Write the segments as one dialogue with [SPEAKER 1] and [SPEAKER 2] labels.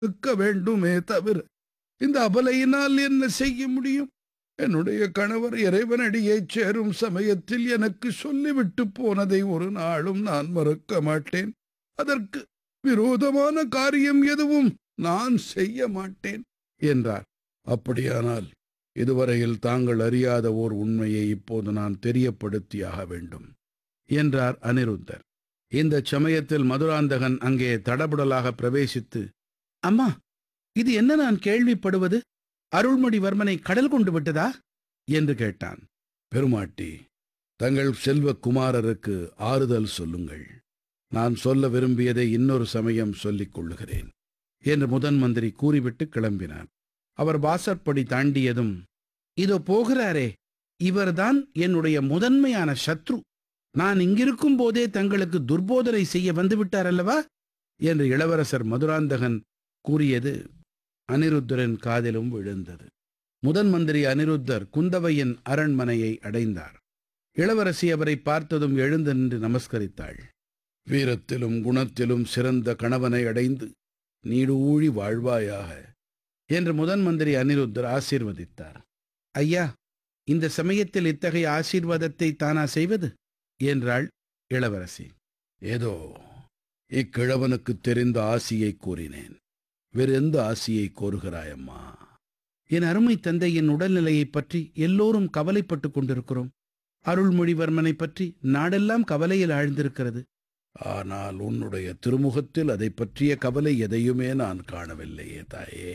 [SPEAKER 1] இருக்க வேண்டுமே தவிர இந்த அபலையினால் என்ன செய்ய முடியும் என்னுடைய கணவர் இறைவனடியைச் சேரும் சமயத்தில் எனக்கு சொல்லிவிட்டு போனதை ஒரு நாளும் நான் மறக்க மாட்டேன் அதற்கு விரோதமான காரியம் எதுவும் நான் செய்ய மாட்டேன் என்றார் அப்படியானால் இதுவரையில் தாங்கள் அறியாத ஓர் உண்மையை இப்போது நான் தெரியப்படுத்தியாக வேண்டும் என்றார் அனிருத்தர் இந்த சமயத்தில் மதுராந்தகன் அங்கே தடபுடலாக பிரவேசித்து அம்மா இது என்ன நான் கேள்விப்படுவது அருள்மொழிவர்மனை கடல் கொண்டு விட்டதா என்று கேட்டான் பெருமாட்டி தங்கள் செல்வ குமாரருக்கு ஆறுதல் சொல்லுங்கள் நான் சொல்ல விரும்பியதை இன்னொரு சமயம் சொல்லிக் கொள்ளுகிறேன் என்று முதன் மந்திரி கூறிவிட்டு கிளம்பினார் அவர் வாசற்படி தாண்டியதும் இதோ போகிறாரே இவர்தான் என்னுடைய முதன்மையான சத்ரு நான் இங்கிருக்கும் போதே தங்களுக்கு துர்போதனை செய்ய வந்துவிட்டார் அல்லவா என்று இளவரசர் மதுராந்தகன் கூறியது அனிருத்தரின் காதிலும் விழுந்தது முதன் மந்திரி அனிருத்தர் குந்தவையின் அரண்மனையை அடைந்தார் இளவரசி அவரை பார்த்ததும் எழுந்து நின்று நமஸ்கரித்தாள் வீரத்திலும் குணத்திலும் சிறந்த கணவனை அடைந்து நீடூழி வாழ்வாயாக என்று முதன் மந்திரி அனிருத்தர் ஆசீர்வதித்தார் ஐயா இந்த சமயத்தில் இத்தகைய ஆசீர்வாதத்தை தானா செய்வது என்றாள் இளவரசி ஏதோ இக்கிழவனுக்கு தெரிந்த ஆசியை கூறினேன் வேறு எந்த ஆசியை கோருகிறாயம்மா என் அருமை தந்தையின் உடல்நிலையைப் பற்றி எல்லோரும் கவலைப்பட்டுக் கொண்டிருக்கிறோம் அருள்மொழிவர்மனை பற்றி நாடெல்லாம் கவலையில் ஆழ்ந்திருக்கிறது ஆனால் உன்னுடைய திருமுகத்தில் அதை பற்றிய கவலை எதையுமே நான் காணவில்லையே தாயே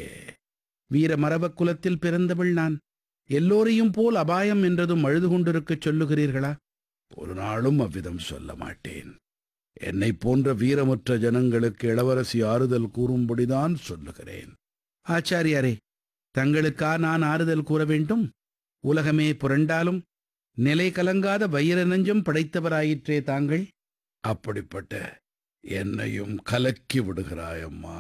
[SPEAKER 1] வீர மரபக் குலத்தில் பிறந்தவள் நான் எல்லோரையும் போல் அபாயம் என்றதும் அழுது கொண்டிருக்கச் சொல்லுகிறீர்களா ஒரு நாளும் அவ்விதம் சொல்ல மாட்டேன் என்னை போன்ற வீரமற்ற ஜனங்களுக்கு இளவரசி ஆறுதல் கூறும்படிதான் சொல்லுகிறேன் ஆச்சாரியாரே தங்களுக்கா நான் ஆறுதல் கூற வேண்டும் உலகமே புரண்டாலும் நிலை கலங்காத வைர நெஞ்சம் படைத்தவராயிற்றே தாங்கள் அப்படிப்பட்ட என்னையும் கலக்கி விடுகிறாயம்மா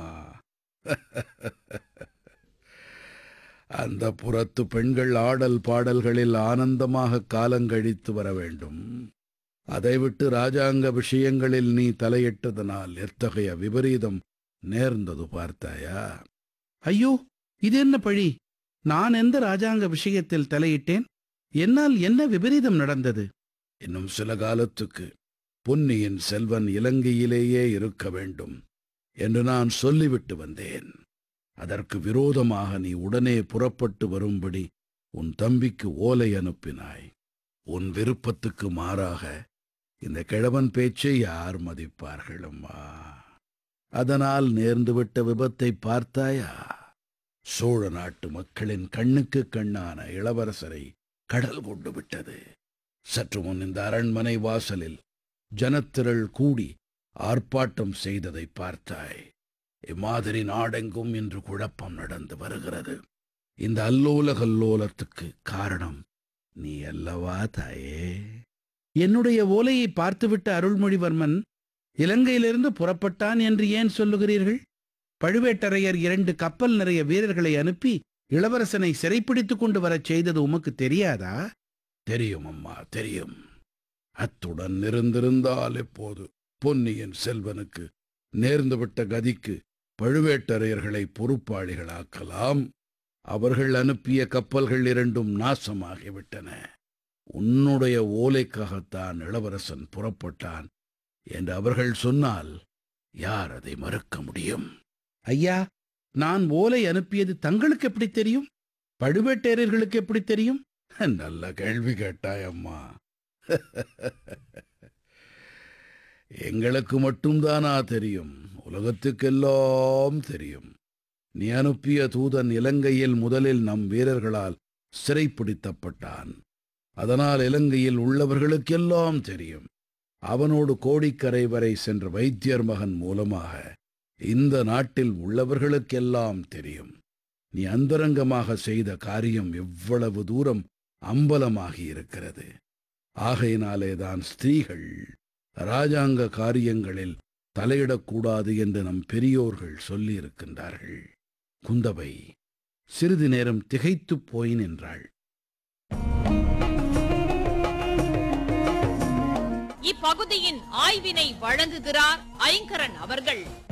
[SPEAKER 1] அந்த புறத்து பெண்கள் ஆடல் பாடல்களில் ஆனந்தமாக காலங்கழித்து வர வேண்டும் அதை விட்டு ராஜாங்க விஷயங்களில் நீ தலையிட்டதனால் எத்தகைய விபரீதம் நேர்ந்தது பார்த்தாயா ஐயோ இது என்ன பழி நான் எந்த ராஜாங்க விஷயத்தில் தலையிட்டேன் என்னால் என்ன விபரீதம் நடந்தது இன்னும் சில காலத்துக்கு பொன்னியின் செல்வன் இலங்கையிலேயே இருக்க வேண்டும் என்று நான் சொல்லிவிட்டு வந்தேன் அதற்கு விரோதமாக நீ உடனே புறப்பட்டு வரும்படி உன் தம்பிக்கு ஓலை அனுப்பினாய் உன் விருப்பத்துக்கு மாறாக இந்த கிழவன் பேச்சை யார் மதிப்பார்கள் அம்மா அதனால் நேர்ந்துவிட்ட விபத்தை பார்த்தாயா சோழ நாட்டு மக்களின் கண்ணுக்கு கண்ணான இளவரசரை கடல் கொண்டு விட்டது சற்று முன் இந்த அரண்மனை வாசலில் ஜனத்திரள் கூடி ஆர்ப்பாட்டம் செய்ததை பார்த்தாய் இம்மாதிரி நாடெங்கும் இன்று குழப்பம் நடந்து வருகிறது இந்த அல்லோல கல்லோலத்துக்கு காரணம் நீ அல்லவா தாயே என்னுடைய ஓலையை பார்த்துவிட்ட அருள்மொழிவர்மன் இலங்கையிலிருந்து புறப்பட்டான் என்று ஏன் சொல்லுகிறீர்கள் பழுவேட்டரையர் இரண்டு கப்பல் நிறைய வீரர்களை அனுப்பி இளவரசனை சிறைப்பிடித்துக் கொண்டு வரச் செய்தது உமக்கு தெரியாதா தெரியும் அம்மா தெரியும் அத்துடன் இருந்திருந்தால் எப்போது பொன்னியின் செல்வனுக்கு நேர்ந்துவிட்ட கதிக்கு பழுவேட்டரையர்களை பொறுப்பாளிகளாக்கலாம் அவர்கள் அனுப்பிய கப்பல்கள் இரண்டும் நாசமாகிவிட்டன உன்னுடைய ஓலைக்காகத்தான் இளவரசன் புறப்பட்டான் என்று அவர்கள் சொன்னால் யார் அதை மறுக்க முடியும் ஐயா நான் ஓலை அனுப்பியது தங்களுக்கு எப்படி தெரியும் பழுவேட்டரையர்களுக்கு எப்படி தெரியும் நல்ல கேள்வி கேட்டாய் அம்மா எங்களுக்கு மட்டும்தானா தெரியும் உலகத்துக்கெல்லாம் தெரியும் நீ அனுப்பிய தூதன் இலங்கையில் முதலில் நம் வீரர்களால் சிறைப்பிடித்தப்பட்டான் அதனால் இலங்கையில் உள்ளவர்களுக்கெல்லாம் தெரியும் அவனோடு கோடிக்கரை வரை சென்ற வைத்தியர் மகன் மூலமாக இந்த நாட்டில் உள்ளவர்களுக்கெல்லாம் தெரியும் நீ அந்தரங்கமாக செய்த காரியம் எவ்வளவு தூரம் அம்பலமாகி இருக்கிறது ஆகையினாலேதான் ஸ்திரீகள் ராஜாங்க காரியங்களில் தலையிடக்கூடாது என்று நம் பெரியோர்கள் சொல்லியிருக்கின்றார்கள் குந்தவை சிறிது நேரம் திகைத்துப் போய் நின்றாள்
[SPEAKER 2] இப்பகுதியின் ஆய்வினை வழங்குகிறார் ஐங்கரன் அவர்கள்